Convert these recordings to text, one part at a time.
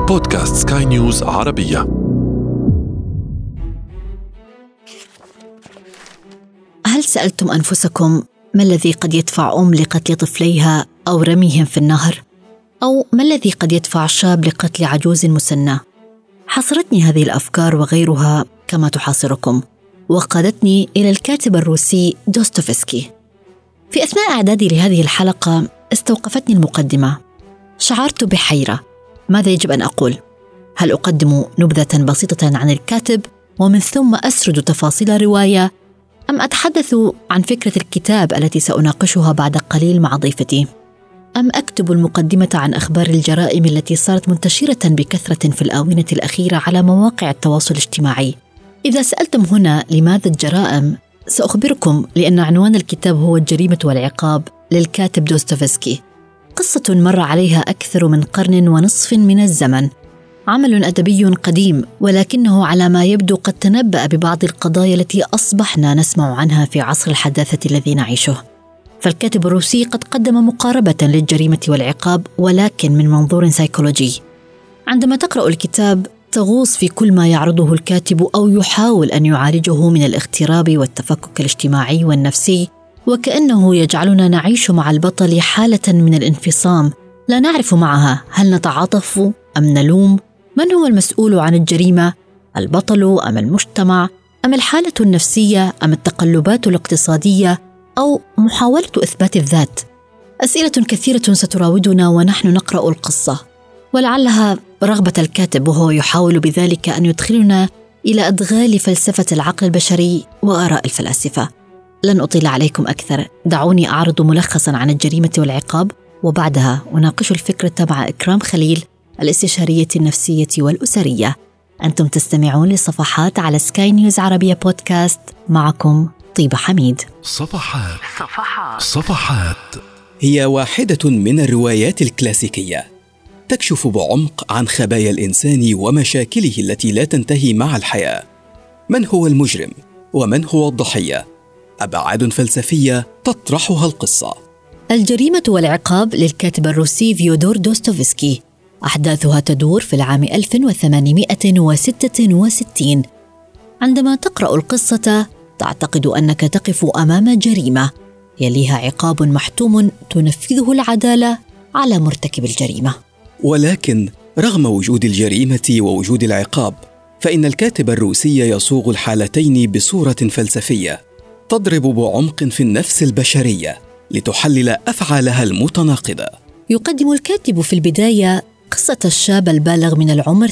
بودكاست سكاي نيوز عربية هل سألتم أنفسكم ما الذي قد يدفع أم لقتل طفليها أو رميهم في النهر؟ أو ما الذي قد يدفع شاب لقتل عجوز مسنة؟ حصرتني هذه الأفكار وغيرها كما تحاصركم وقادتني إلى الكاتب الروسي دوستوفسكي في أثناء إعدادي لهذه الحلقة استوقفتني المقدمة شعرت بحيرة ماذا يجب أن أقول؟ هل أقدم نبذة بسيطة عن الكاتب ومن ثم أسرد تفاصيل الرواية أم أتحدث عن فكرة الكتاب التي سأناقشها بعد قليل مع ضيفتي؟ أم أكتب المقدمة عن أخبار الجرائم التي صارت منتشرة بكثرة في الآونة الأخيرة على مواقع التواصل الاجتماعي؟ إذا سألتم هنا لماذا الجرائم؟ سأخبركم لأن عنوان الكتاب هو الجريمة والعقاب للكاتب دوستوفسكي قصة مر عليها أكثر من قرن ونصف من الزمن عمل أدبي قديم ولكنه على ما يبدو قد تنبأ ببعض القضايا التي أصبحنا نسمع عنها في عصر الحداثة الذي نعيشه فالكاتب الروسي قد قدم مقاربة للجريمة والعقاب ولكن من منظور سيكولوجي عندما تقرأ الكتاب تغوص في كل ما يعرضه الكاتب أو يحاول أن يعالجه من الاغتراب والتفكك الاجتماعي والنفسي وكانه يجعلنا نعيش مع البطل حاله من الانفصام لا نعرف معها هل نتعاطف ام نلوم من هو المسؤول عن الجريمه البطل ام المجتمع ام الحاله النفسيه ام التقلبات الاقتصاديه او محاوله اثبات الذات اسئله كثيره ستراودنا ونحن نقرا القصه ولعلها رغبه الكاتب وهو يحاول بذلك ان يدخلنا الى ادغال فلسفه العقل البشري واراء الفلاسفه لن اطيل عليكم اكثر دعوني اعرض ملخصا عن الجريمه والعقاب وبعدها اناقش الفكره مع اكرام خليل الاستشاريه النفسيه والاسريه انتم تستمعون لصفحات على سكاي نيوز عربيه بودكاست معكم طيبه حميد صفحات صفحات صفحات هي واحده من الروايات الكلاسيكيه تكشف بعمق عن خبايا الانسان ومشاكله التي لا تنتهي مع الحياه من هو المجرم ومن هو الضحيه أبعاد فلسفية تطرحها القصة الجريمة والعقاب للكاتب الروسي فيودور دوستوفسكي أحداثها تدور في العام 1866 عندما تقرأ القصة تعتقد أنك تقف أمام جريمة يليها عقاب محتوم تنفذه العدالة على مرتكب الجريمة ولكن رغم وجود الجريمة ووجود العقاب فإن الكاتب الروسي يصوغ الحالتين بصورة فلسفية تضرب بعمق في النفس البشريه لتحلل افعالها المتناقضه يقدم الكاتب في البدايه قصه الشاب البالغ من العمر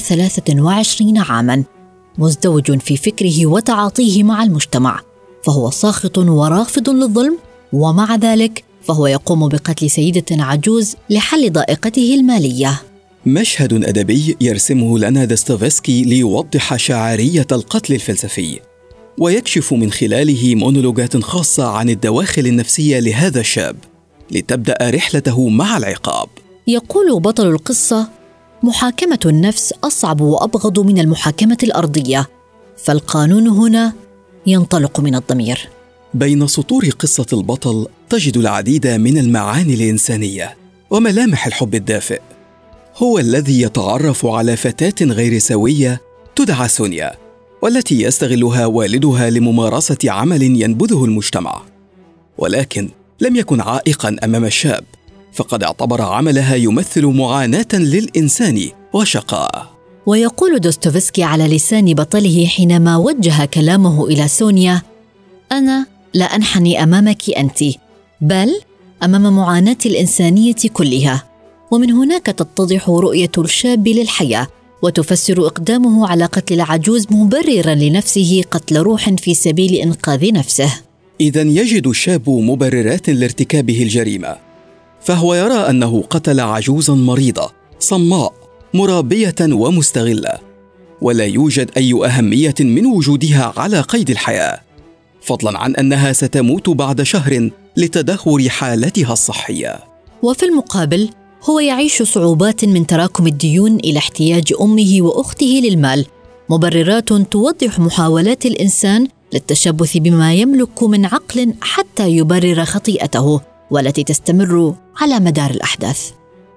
23 عاما مزدوج في فكره وتعاطيه مع المجتمع فهو ساخط ورافض للظلم ومع ذلك فهو يقوم بقتل سيده عجوز لحل ضائقته الماليه مشهد ادبي يرسمه لنا دستوفسكي ليوضح شعاريه القتل الفلسفي ويكشف من خلاله مونولوجات خاصة عن الدواخل النفسية لهذا الشاب لتبدأ رحلته مع العقاب. يقول بطل القصة: محاكمة النفس أصعب وأبغض من المحاكمة الأرضية، فالقانون هنا ينطلق من الضمير. بين سطور قصة البطل تجد العديد من المعاني الإنسانية وملامح الحب الدافئ. هو الذي يتعرف على فتاة غير سوية تدعى سونيا والتي يستغلها والدها لممارسه عمل ينبذه المجتمع ولكن لم يكن عائقا امام الشاب فقد اعتبر عملها يمثل معاناه للانسان وشقاء ويقول دوستوفسكي على لسان بطله حينما وجه كلامه الى سونيا انا لا انحني امامك انت بل امام معاناه الانسانيه كلها ومن هناك تتضح رؤيه الشاب للحياه وتفسر اقدامه على قتل العجوز مبررا لنفسه قتل روح في سبيل انقاذ نفسه اذا يجد الشاب مبررات لارتكابه الجريمه فهو يرى انه قتل عجوزا مريضه صماء مرابيه ومستغله ولا يوجد اي اهميه من وجودها على قيد الحياه فضلا عن انها ستموت بعد شهر لتدهور حالتها الصحيه وفي المقابل هو يعيش صعوبات من تراكم الديون الى احتياج امه واخته للمال مبررات توضح محاولات الانسان للتشبث بما يملك من عقل حتى يبرر خطيئته والتي تستمر على مدار الاحداث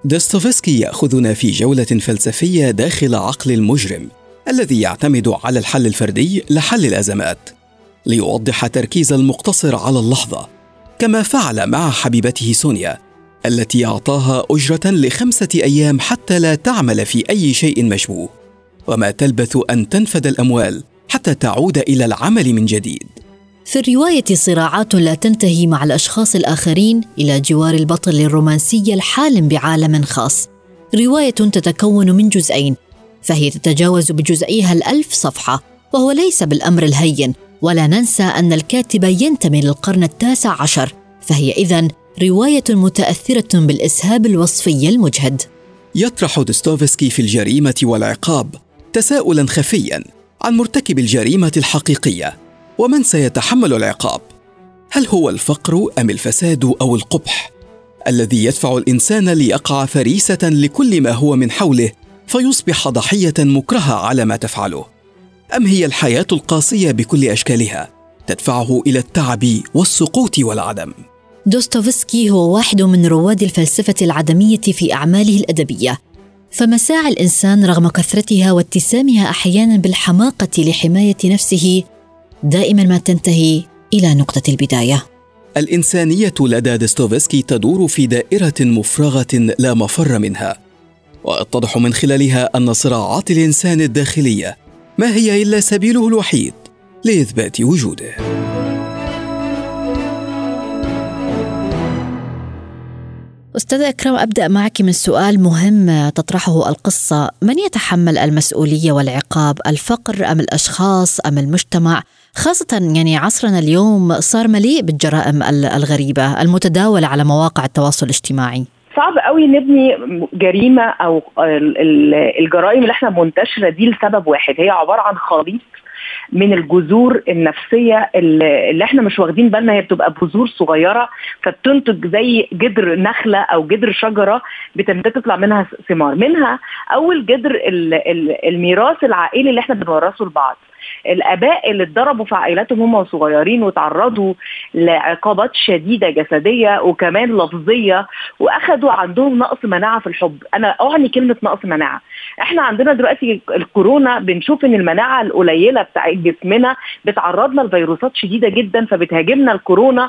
دوستويفسكي ياخذنا في جوله فلسفيه داخل عقل المجرم الذي يعتمد على الحل الفردي لحل الازمات ليوضح تركيز المقتصر على اللحظه كما فعل مع حبيبته سونيا التي اعطاها اجره لخمسه ايام حتى لا تعمل في اي شيء مشبوه وما تلبث ان تنفد الاموال حتى تعود الى العمل من جديد في الروايه صراعات لا تنتهي مع الاشخاص الاخرين الى جوار البطل الرومانسي الحالم بعالم خاص روايه تتكون من جزئين فهي تتجاوز بجزئيها الألف صفحة وهو ليس بالأمر الهين ولا ننسى أن الكاتب ينتمي للقرن التاسع عشر فهي إذن رواية متأثرة بالإسهاب الوصفي المجهد يطرح دوستوفسكي في الجريمة والعقاب تساؤلا خفيا عن مرتكب الجريمة الحقيقية ومن سيتحمل العقاب هل هو الفقر أم الفساد أو القبح الذي يدفع الإنسان ليقع فريسة لكل ما هو من حوله فيصبح ضحيه مكرهه على ما تفعله ام هي الحياه القاسيه بكل اشكالها تدفعه الى التعب والسقوط والعدم دوستوفسكي هو واحد من رواد الفلسفه العدميه في اعماله الادبيه فمساعي الانسان رغم كثرتها واتسامها احيانا بالحماقه لحمايه نفسه دائما ما تنتهي الى نقطه البدايه الانسانيه لدى دوستوفسكي تدور في دائره مفرغه لا مفر منها ويتضح من خلالها ان صراعات الانسان الداخليه ما هي الا سبيله الوحيد لاثبات وجوده أستاذ أكرم أبدأ معك من سؤال مهم تطرحه القصة من يتحمل المسؤولية والعقاب الفقر أم الأشخاص أم المجتمع خاصة يعني عصرنا اليوم صار مليء بالجرائم الغريبة المتداولة على مواقع التواصل الاجتماعي صعب قوي نبني جريمه او الجرائم اللي احنا منتشره دي لسبب واحد هي عباره عن خليط من الجذور النفسيه اللي احنا مش واخدين بالنا هي بتبقى بذور صغيره فبتنتج زي جذر نخله او جذر شجره بتبدا تطلع منها ثمار منها اول جذر الميراث العائلي اللي احنا بنورثه لبعض الاباء اللي اتضربوا في عائلاتهم هم صغيرين وتعرضوا لعقابات شديده جسديه وكمان لفظيه واخذوا عندهم نقص مناعه في الحب انا اعني كلمه نقص مناعه احنا عندنا دلوقتي الكورونا بنشوف ان المناعه القليله بتاع جسمنا بتعرضنا لفيروسات شديده جدا فبتهاجمنا الكورونا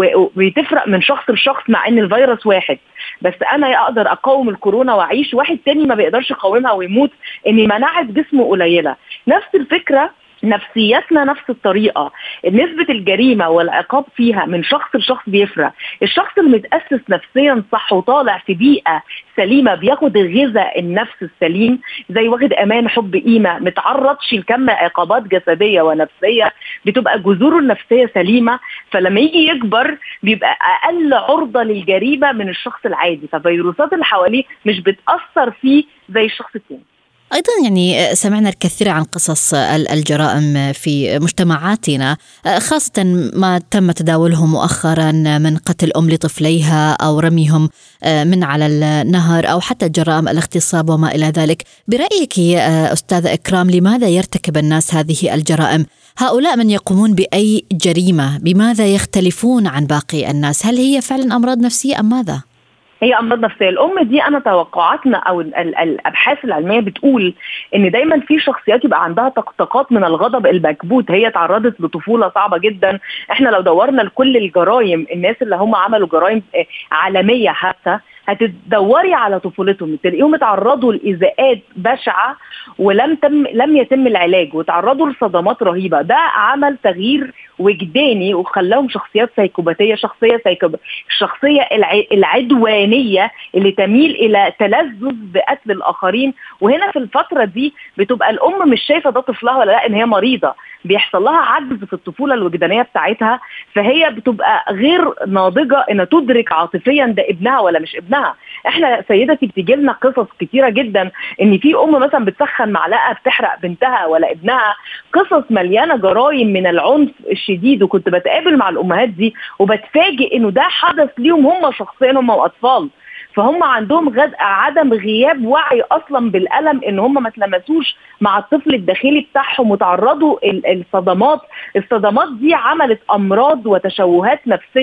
وبتفرق من شخص لشخص مع ان الفيروس واحد بس انا اقدر اقاوم الكورونا واعيش واحد تاني ما بيقدرش يقاومها ويموت ان مناعه جسمه قليله نفس الفكره نفسيتنا نفس الطريقه نسبه الجريمه والعقاب فيها من شخص لشخص بيفرق الشخص المتاسس نفسيا صح وطالع في بيئه سليمه بياخد غذاء النفس السليم زي واخد امان حب قيمه متعرضش لكم عقابات جسديه ونفسيه بتبقى جذوره النفسيه سليمه فلما يجي يكبر بيبقى اقل عرضه للجريمه من الشخص العادي ففيروسات اللي حواليه مش بتاثر فيه زي الشخص التاني ايضا يعني سمعنا الكثير عن قصص الجرائم في مجتمعاتنا خاصه ما تم تداوله مؤخرا من قتل ام لطفليها او رميهم من على النهر او حتى جرائم الاغتصاب وما الى ذلك برايك استاذ اكرام لماذا يرتكب الناس هذه الجرائم هؤلاء من يقومون باي جريمه بماذا يختلفون عن باقي الناس هل هي فعلا امراض نفسيه ام ماذا هي امراض نفسيه الام دي انا توقعاتنا او الابحاث العلميه بتقول ان دايما في شخصيات يبقى عندها طقطقات من الغضب المكبوت هي تعرضت لطفوله صعبه جدا احنا لو دورنا لكل الجرائم الناس اللي هم عملوا جرائم عالميه حتى هتدوري على طفولتهم تلاقيهم اتعرضوا لايذاءات بشعه ولم تم لم يتم العلاج وتعرضوا لصدمات رهيبه ده عمل تغيير وجداني وخلاهم شخصيات سيكوباتيه شخصيه سيكوب الشخصيه العدوانيه اللي تميل الى تلذذ بقتل الاخرين وهنا في الفتره دي بتبقى الام مش شايفه ده طفلها ولا لا ان هي مريضه بيحصل لها عجز في الطفوله الوجدانيه بتاعتها فهي بتبقى غير ناضجه ان تدرك عاطفيا ده ابنها ولا مش ابنها احنا سيدتي بتيجي لنا قصص كتيره جدا ان في ام مثلا بتسخن معلقه بتحرق بنتها ولا ابنها قصص مليانه جرائم من العنف الشديد وكنت بتقابل مع الامهات دي وبتفاجئ انه ده حدث ليهم هم شخصيا هم واطفال فهم عندهم غد عدم غياب وعي اصلا بالالم ان هم ما تلمسوش مع الطفل الداخلي بتاعهم وتعرضوا الصدمات الصدمات دي عملت امراض وتشوهات نفسيه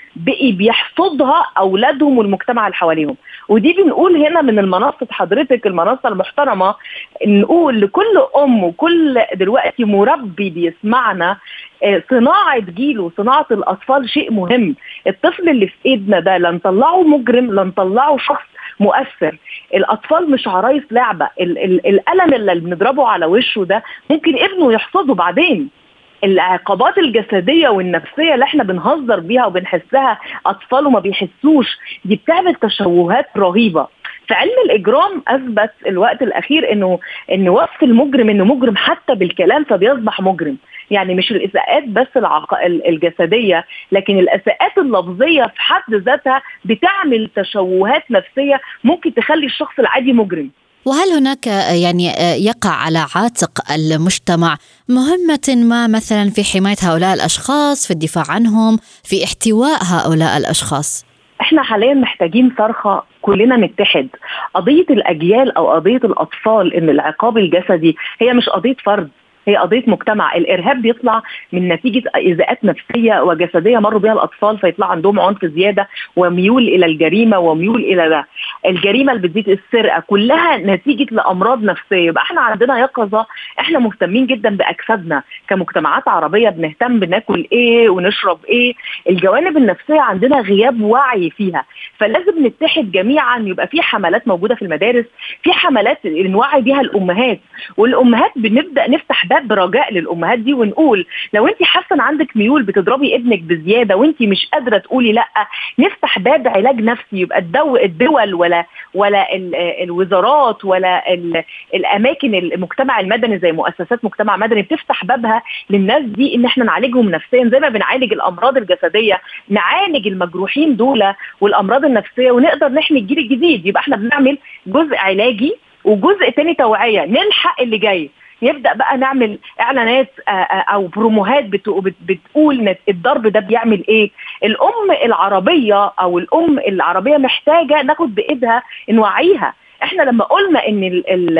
بقي بيحصدها اولادهم والمجتمع اللي حواليهم ودي بنقول هنا من المنصه حضرتك المنصه المحترمه نقول لكل ام وكل دلوقتي مربي بيسمعنا آه، صناعه جيل وصناعه الاطفال شيء مهم الطفل اللي في ايدنا ده لا نطلعه مجرم لا نطلعه شخص مؤثر الاطفال مش عرايس لعبه القلم اللي بنضربه على وشه ده ممكن ابنه يحصده بعدين العقابات الجسديه والنفسيه اللي احنا بنهزر بيها وبنحسها اطفال وما بيحسوش دي بتعمل تشوهات رهيبه فعلم الاجرام اثبت الوقت الاخير انه ان وصف المجرم انه مجرم حتى بالكلام فبيصبح مجرم يعني مش الاساءات بس العق... الجسديه لكن الاساءات اللفظيه في حد ذاتها بتعمل تشوهات نفسيه ممكن تخلي الشخص العادي مجرم وهل هناك يعني يقع على عاتق المجتمع مهمة ما مثلا في حماية هؤلاء الأشخاص في الدفاع عنهم في احتواء هؤلاء الأشخاص احنا حاليا محتاجين صرخة كلنا نتحد قضية الأجيال أو قضية الأطفال إن العقاب الجسدي هي مش قضية فرد هي قضيه مجتمع الارهاب بيطلع من نتيجه ايذاءات نفسيه وجسديه مروا بها الاطفال فيطلع عندهم عنف زياده وميول الى الجريمه وميول الى ده الجريمه اللي بتزيد السرقه كلها نتيجه لامراض نفسيه يبقى احنا عندنا يقظه احنا مهتمين جدا باجسادنا كمجتمعات عربيه بنهتم بناكل ايه ونشرب ايه الجوانب النفسيه عندنا غياب وعي فيها فلازم نتحد جميعا يبقى في حملات موجوده في المدارس في حملات نوعي بيها الامهات والامهات بنبدا نفتح باب رجاء للامهات دي ونقول لو انت حاسه ان عندك ميول بتضربي ابنك بزياده وانت مش قادره تقولي لا نفتح باب علاج نفسي يبقى الدو الدول ولا ولا الوزارات ولا الاماكن المجتمع المدني زي مؤسسات مجتمع مدني بتفتح بابها للناس دي ان احنا نعالجهم نفسيا زي ما بنعالج الامراض الجسديه نعالج المجروحين دول والامراض النفسيه ونقدر نحمي الجيل الجديد يبقى احنا بنعمل جزء علاجي وجزء تاني توعيه نلحق اللي جاي يبدا بقى نعمل اعلانات آه، آه، او بروموهات بتقول الضرب ده بيعمل ايه الام العربيه او الام العربيه محتاجه ناخد بايدها نوعيها احنا لما قلنا ان ال ال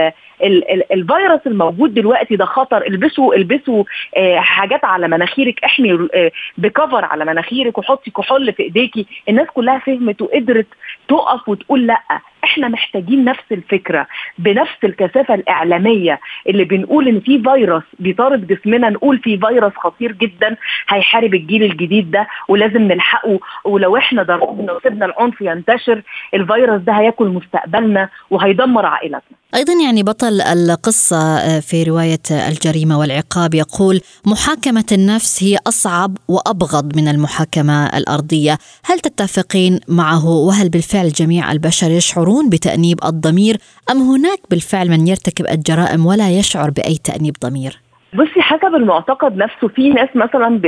ال الفيروس الموجود دلوقتي ده خطر البسوا البسوا آه حاجات على مناخيرك احمي آه بكفر على مناخيرك وحطي كحول في ايديكي الناس كلها فهمت وقدرت تقف وتقول لا احنا محتاجين نفس الفكره بنفس الكثافه الاعلاميه اللي بنقول ان في فيروس بيطارد جسمنا نقول في فيروس خطير جدا هيحارب الجيل الجديد ده ولازم نلحقه ولو احنا ضربنا وسيبنا العنف ينتشر الفيروس ده هياكل مستقبلنا وهيدمر عائلتنا ايضا يعني بطل القصه آه، في روايه الجريمه والعقاب يقول محاكمه النفس هي اصعب وابغض من المحاكمه الارضيه، هل تتفقين معه وهل بالفعل جميع البشر يشعرون بتانيب الضمير ام هناك بالفعل من يرتكب الجرائم ولا يشعر باي تانيب ضمير؟ بصي حسب المعتقد نفسه في ناس مثلا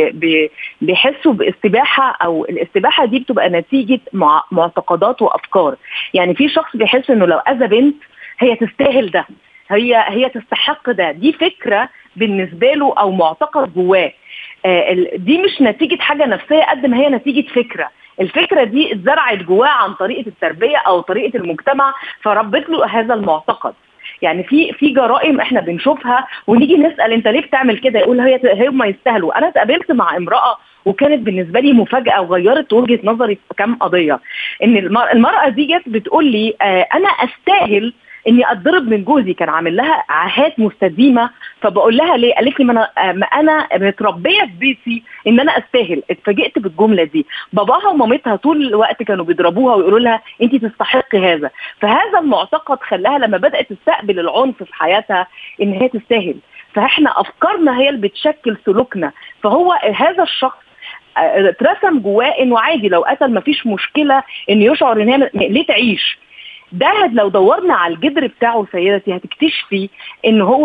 بيحسوا باستباحه او الاستباحه دي بتبقى نتيجه معتقدات وافكار يعني في شخص بيحس انه لو اذى بنت هي تستاهل ده هي هي تستحق ده دي فكره بالنسبه له او معتقد جواه آه، دي مش نتيجه حاجه نفسيه قد ما هي نتيجه فكره الفكره دي اتزرعت جواه عن طريقه التربيه او طريقه المجتمع فربت له هذا المعتقد يعني في في جرائم احنا بنشوفها ونيجي نسال انت ليه بتعمل كده يقول هي هم يستاهلوا انا اتقابلت مع امراه وكانت بالنسبه لي مفاجاه وغيرت وجهه نظري في كام قضيه ان المراه دي جت بتقول لي آه انا استاهل اني اتضرب من جوزي كان عامل لها عاهات مستديمه فبقول لها ليه؟ قالت لي ما انا ما انا متربيه في بيتي ان انا استاهل اتفاجئت بالجمله دي باباها ومامتها طول الوقت كانوا بيضربوها ويقولوا لها انت تستحقي هذا فهذا المعتقد خلاها لما بدات تستقبل العنف في حياتها ان هي تستاهل فاحنا افكارنا هي اللي بتشكل سلوكنا فهو هذا الشخص آه، اترسم جواه انه عادي لو قتل مفيش مشكله انه يشعر ان هي ليه تعيش ده لو دورنا على الجذر بتاعه سيدتي هتكتشفي ان هو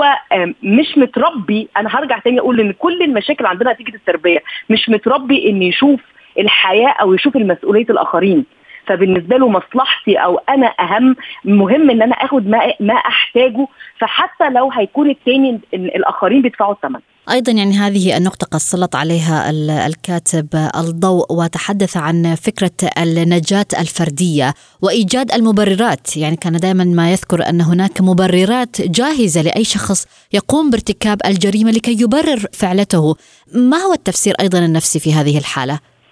مش متربي انا هرجع تاني اقول ان كل المشاكل عندنا نتيجه التربيه مش متربي ان يشوف الحياه او يشوف المسؤوليه الاخرين فبالنسبه له مصلحتي او انا اهم مهم ان انا اخد ما ما احتاجه فحتى لو هيكون التاني الاخرين بيدفعوا الثمن ايضا يعني هذه النقطه قد سلط عليها الكاتب الضوء وتحدث عن فكره النجاه الفرديه وايجاد المبررات يعني كان دائما ما يذكر ان هناك مبررات جاهزه لاي شخص يقوم بارتكاب الجريمه لكي يبرر فعلته ما هو التفسير ايضا النفسي في هذه الحاله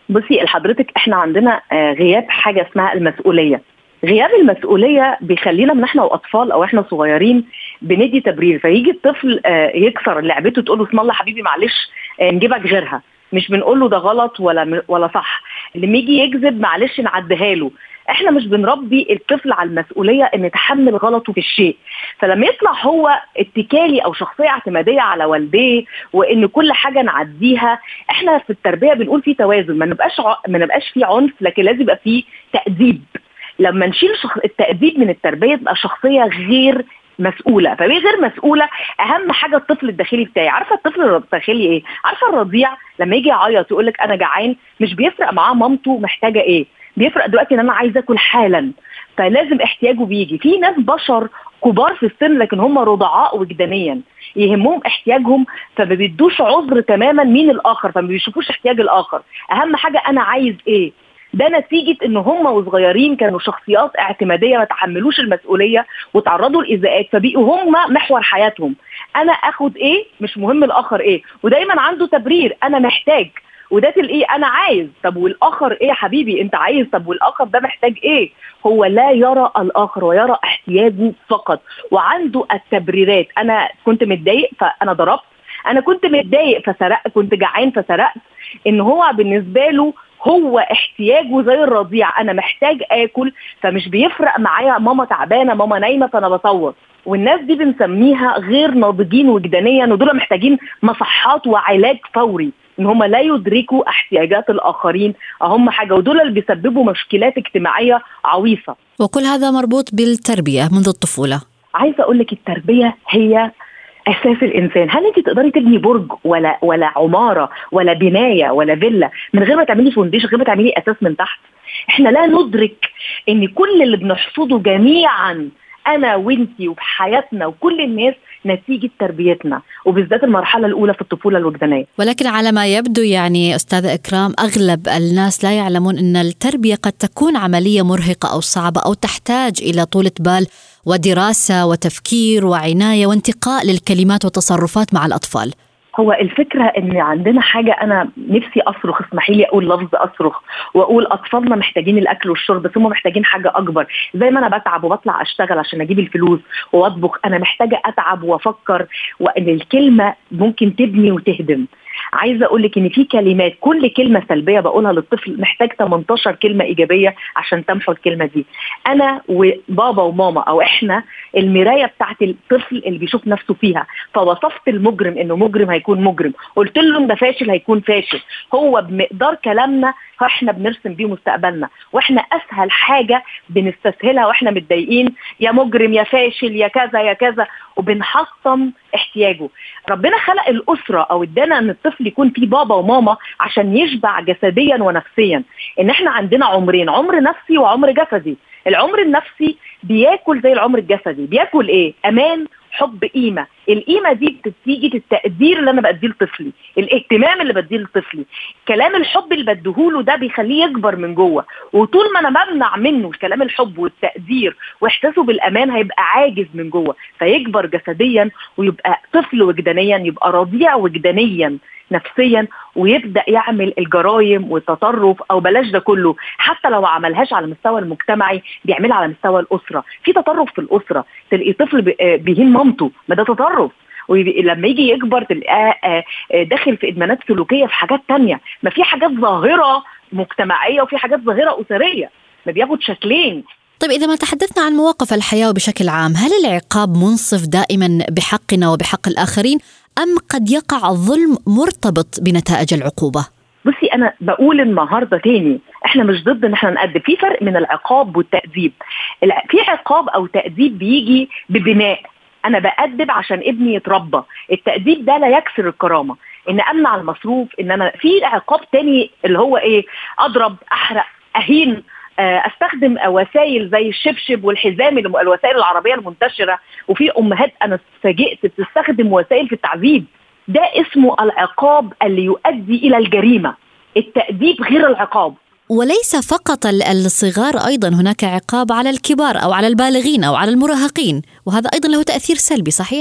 بصي لحضرتك احنا عندنا آه، غياب حاجه اسمها المسؤوليه غياب المسؤوليه بيخلينا من احنا واطفال او احنا صغيرين بندي تبرير فيجي الطفل آه، يكسر لعبته تقول له اسم الله حبيبي معلش آه، نجيبك غيرها مش بنقول له ده غلط ولا ولا صح لما يجي يكذب معلش نعديها له احنا مش بنربي الطفل على المسؤوليه ان يتحمل غلطه في الشيء فلما يطلع هو اتكالي او شخصيه اعتماديه على والديه وان كل حاجه نعديها احنا في التربيه بنقول في توازن ما نبقاش ع... ما نبقاش في عنف لكن لازم يبقى في تاديب لما نشيل شخ... التاديب من التربيه تبقى شخصيه غير مسؤوله فليه غير مسؤوله اهم حاجه الطفل الداخلي بتاعي عارفه الطفل الداخلي ايه عارفه الرضيع لما يجي يعيط يقول لك انا جعان مش بيفرق معاه مامته محتاجه ايه بيفرق دلوقتي ان انا عايزه اكل حالا فلازم احتياجه بيجي في ناس بشر كبار في السن لكن هم رضعاء وجدانيا يهمهم احتياجهم فما بيدوش عذر تماما مين الاخر فما بيشوفوش احتياج الاخر اهم حاجه انا عايز ايه ده نتيجة ان هم وصغيرين كانوا شخصيات اعتمادية ما تحملوش المسؤولية وتعرضوا لإيذاءات فبقوا هم محور حياتهم انا اخد ايه مش مهم الاخر ايه ودايما عنده تبرير انا محتاج وده الايه انا عايز طب والاخر ايه يا حبيبي انت عايز طب والاخر ده محتاج ايه هو لا يرى الاخر ويرى احتياجه فقط وعنده التبريرات انا كنت متضايق فانا ضربت انا كنت متضايق فسرقت كنت جعان فسرقت ان هو بالنسبه له هو احتياجه زي الرضيع انا محتاج اكل فمش بيفرق معايا ماما تعبانه ماما نايمه فانا بصوت والناس دي بنسميها غير ناضجين وجدانيا ودول محتاجين مصحات وعلاج فوري ان هم لا يدركوا احتياجات الاخرين اهم حاجه ودول اللي بيسببوا مشكلات اجتماعيه عويصه وكل هذا مربوط بالتربيه منذ الطفوله عايزه اقول لك التربيه هي اساس الانسان هل انت تقدري تبني برج ولا ولا عماره ولا بنايه ولا فيلا من غير ما تعملي فونديشن غير ما تعملي اساس من تحت احنا لا ندرك ان كل اللي بنحصده جميعا انا وانتي وفي حياتنا وكل الناس نتيجه تربيتنا وبالذات المرحله الاولى في الطفوله الوجدانيه. ولكن على ما يبدو يعني استاذه اكرام اغلب الناس لا يعلمون ان التربيه قد تكون عمليه مرهقه او صعبه او تحتاج الى طولة بال ودراسه وتفكير وعنايه وانتقاء للكلمات والتصرفات مع الاطفال. هو الفكرة ان عندنا حاجة انا نفسي اصرخ اسمحي لي اقول لفظ اصرخ واقول اطفالنا محتاجين الاكل والشرب بس هم محتاجين حاجة اكبر زي ما انا بتعب وبطلع اشتغل عشان اجيب الفلوس واطبخ انا محتاجة اتعب وافكر وان الكلمة ممكن تبني وتهدم عايزه اقول لك ان في كلمات كل كلمه سلبيه بقولها للطفل محتاج 18 كلمه ايجابيه عشان تمحو الكلمه دي انا وبابا وماما او احنا المرايه بتاعت الطفل اللي بيشوف نفسه فيها فوصفت المجرم انه مجرم هيكون مجرم قلت له ان ده فاشل هيكون فاشل هو بمقدار كلامنا احنا بنرسم بيه مستقبلنا واحنا اسهل حاجه بنستسهلها واحنا متضايقين يا مجرم يا فاشل يا كذا يا كذا وبنحطم احتياجه ربنا خلق الاسره او ادانا ان الطفل يكون فيه بابا وماما عشان يشبع جسديا ونفسيا ان احنا عندنا عمرين عمر نفسي وعمر جسدي العمر النفسي بياكل زي العمر الجسدي بياكل ايه امان حب قيمه القيمه دي بتيجي التقدير اللي انا بديه لطفلي الاهتمام اللي بديه لطفلي كلام الحب اللي بديهوله ده بيخليه يكبر من جوه وطول ما انا بمنع منه كلام الحب والتقدير واحساسه بالامان هيبقى عاجز من جوه فيكبر جسديا ويبقى طفل وجدانيا يبقى رضيع وجدانيا نفسيا ويبدا يعمل الجرائم والتطرف او بلاش ده كله حتى لو عملهاش على المستوى المجتمعي بيعملها على مستوى الاسره في تطرف في الاسره تلاقي طفل آه، بيهين مامته ما ده تطرف ولما يجي يكبر تلقاه آه، آه، داخل في ادمانات سلوكيه في حاجات تانية ما في حاجات ظاهره مجتمعيه وفي حاجات ظاهره اسريه ما بياخد شكلين طيب إذا ما تحدثنا عن مواقف الحياة بشكل عام هل العقاب منصف دائما بحقنا وبحق الآخرين أم قد يقع الظلم مرتبط بنتائج العقوبة؟ بصي انا بقول النهارده تاني احنا مش ضد ان احنا نأدب في فرق من العقاب والتأديب في عقاب او تأديب بيجي ببناء انا بأدب عشان ابني يتربى التأديب ده لا يكسر الكرامه ان امنع المصروف ان انا في عقاب تاني اللي هو ايه اضرب احرق اهين آه، استخدم وسائل زي الشبشب والحزام الوسائل العربيه المنتشره وفي امهات انا اتفاجئت بتستخدم وسائل في التعذيب ده اسمه العقاب اللي يؤدي الى الجريمه التاديب غير العقاب وليس فقط الصغار ايضا هناك عقاب على الكبار او على البالغين او على المراهقين وهذا ايضا له تاثير سلبي صحيح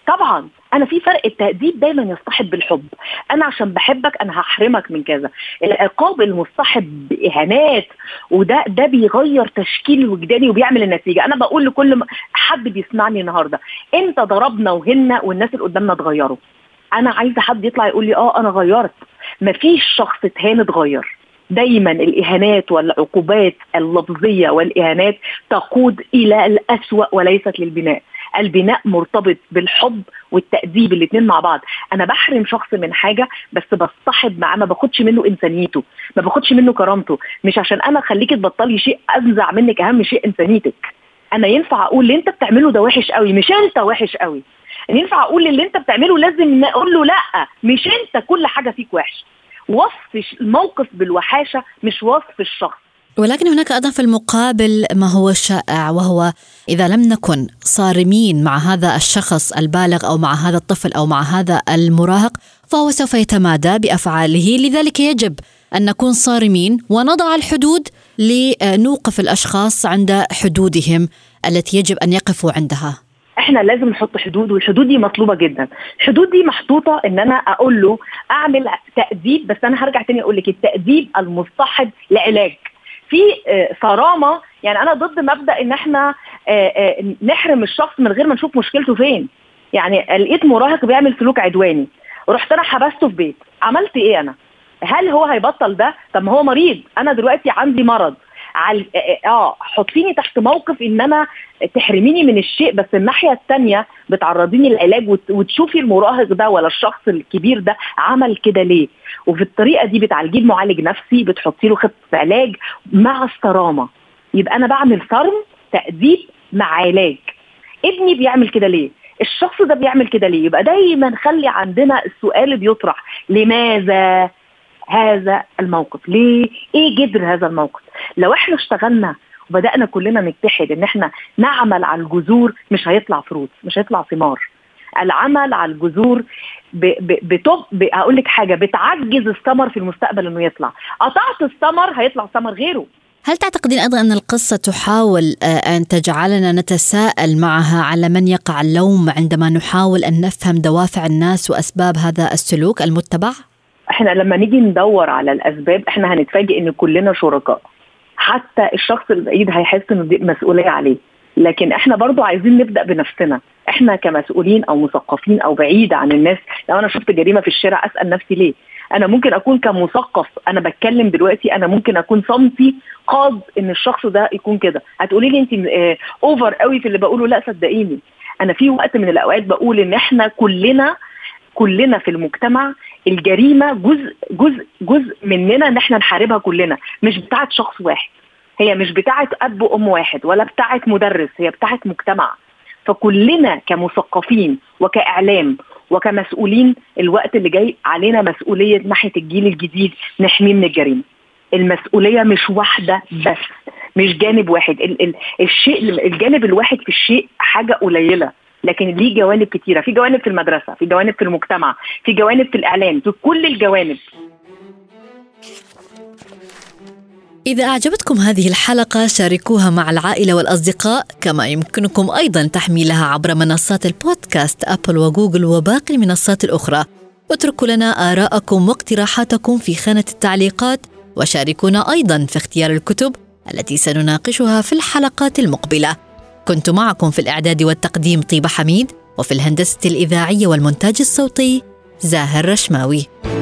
طبعا انا في فرق التاديب دايما يصطحب بالحب انا عشان بحبك انا هحرمك من كذا العقاب المصطحب باهانات وده ده بيغير تشكيل وجداني وبيعمل النتيجه انا بقول لكل حد بيسمعني النهارده انت ضربنا وهنا والناس اللي قدامنا اتغيروا انا عايزه حد يطلع يقول لي اه انا غيرت مفيش شخص اتهان اتغير دايما الاهانات والعقوبات اللفظيه والاهانات تقود الى الاسوا وليست للبناء البناء مرتبط بالحب والتأديب الاثنين مع بعض انا بحرم شخص من حاجه بس بصطحب معاه ما باخدش منه انسانيته ما باخدش منه كرامته مش عشان انا اخليكي تبطلي شيء انزع منك اهم شيء انسانيتك انا ينفع اقول اللي انت بتعمله ده وحش قوي مش انت وحش قوي ينفع اقول اللي انت بتعمله لازم نقول له لا مش انت كل حاجه فيك وحش وصف الموقف بالوحاشه مش وصف الشخص ولكن هناك ايضا في المقابل ما هو شائع وهو اذا لم نكن صارمين مع هذا الشخص البالغ او مع هذا الطفل او مع هذا المراهق فهو سوف يتمادى بافعاله لذلك يجب ان نكون صارمين ونضع الحدود لنوقف الاشخاص عند حدودهم التي يجب ان يقفوا عندها احنا لازم نحط حدود والحدود دي مطلوبه جدا الحدود دي محطوطه ان انا اقول له اعمل تاديب بس انا هرجع تاني اقول لك التاديب المصطحب لعلاج في آه، صرامه يعني انا ضد مبدا ان احنا آه، آه، نحرم الشخص من غير ما نشوف مشكلته فين يعني لقيت مراهق بيعمل سلوك عدواني رحت انا حبسته في بيت عملت ايه انا هل هو هيبطل ده طب ما هو مريض انا دلوقتي عندي مرض على اه حطيني تحت موقف ان انا تحرميني من الشيء بس الناحيه الثانيه بتعرضيني للعلاج وتشوفي المراهق ده ولا الشخص الكبير ده عمل كده ليه وفي الطريقه دي بتعالجيه بمعالج نفسي بتحطي له خطه علاج مع الصرامه يبقى انا بعمل صرم تاديب مع علاج ابني بيعمل كده ليه الشخص ده بيعمل كده ليه يبقى دايما خلي عندنا السؤال بيطرح لماذا هذا الموقف ليه ايه جذر هذا الموقف لو احنا اشتغلنا وبدانا كلنا نتحد ان احنا نعمل على الجذور مش هيطلع فروت مش هيطلع ثمار العمل على الجذور بتب هقول لك حاجه بتعجز الثمر في المستقبل انه يطلع قطعت الثمر هيطلع ثمر غيره هل تعتقدين ايضا ان القصه تحاول آه، ان تجعلنا نتساءل معها على من يقع اللوم عندما نحاول ان نفهم دوافع الناس واسباب هذا السلوك المتبع؟ احنا لما نيجي ندور على الاسباب احنا هنتفاجئ ان كلنا شركاء حتى الشخص البعيد هيحس ان دي مسؤوليه عليه لكن احنا برضو عايزين نبدا بنفسنا احنا كمسؤولين او مثقفين او بعيد عن الناس لو انا شفت جريمه في الشارع اسال نفسي ليه انا ممكن اكون كمثقف انا بتكلم دلوقتي انا ممكن اكون صمتي قاض ان الشخص ده يكون كده هتقولي لي انت اه اوفر قوي في اللي بقوله لا صدقيني انا في وقت من الاوقات بقول ان احنا كلنا كلنا في المجتمع الجريمه جزء جزء جزء مننا ان احنا نحاربها كلنا مش بتاعه شخص واحد هي مش بتاعه اب وام واحد ولا بتاعه مدرس هي بتاعه مجتمع فكلنا كمثقفين وكاعلام وكمسؤولين الوقت اللي جاي علينا مسؤوليه ناحيه الجيل الجديد نحميه من الجريمه المسؤوليه مش واحده بس مش جانب واحد ال- ال- الشيء الجانب الواحد في الشيء حاجه قليله لكن ليه جوانب كتيره في جوانب في المدرسه في جوانب في المجتمع في جوانب في الاعلام في كل الجوانب إذا أعجبتكم هذه الحلقة شاركوها مع العائلة والأصدقاء كما يمكنكم أيضا تحميلها عبر منصات البودكاست أبل وجوجل وباقي المنصات الأخرى اتركوا لنا آراءكم واقتراحاتكم في خانة التعليقات وشاركونا أيضا في اختيار الكتب التي سنناقشها في الحلقات المقبلة كنت معكم في الإعداد والتقديم طيبة حميد وفي الهندسة الإذاعية والمونتاج الصوتي زاهر رشماوي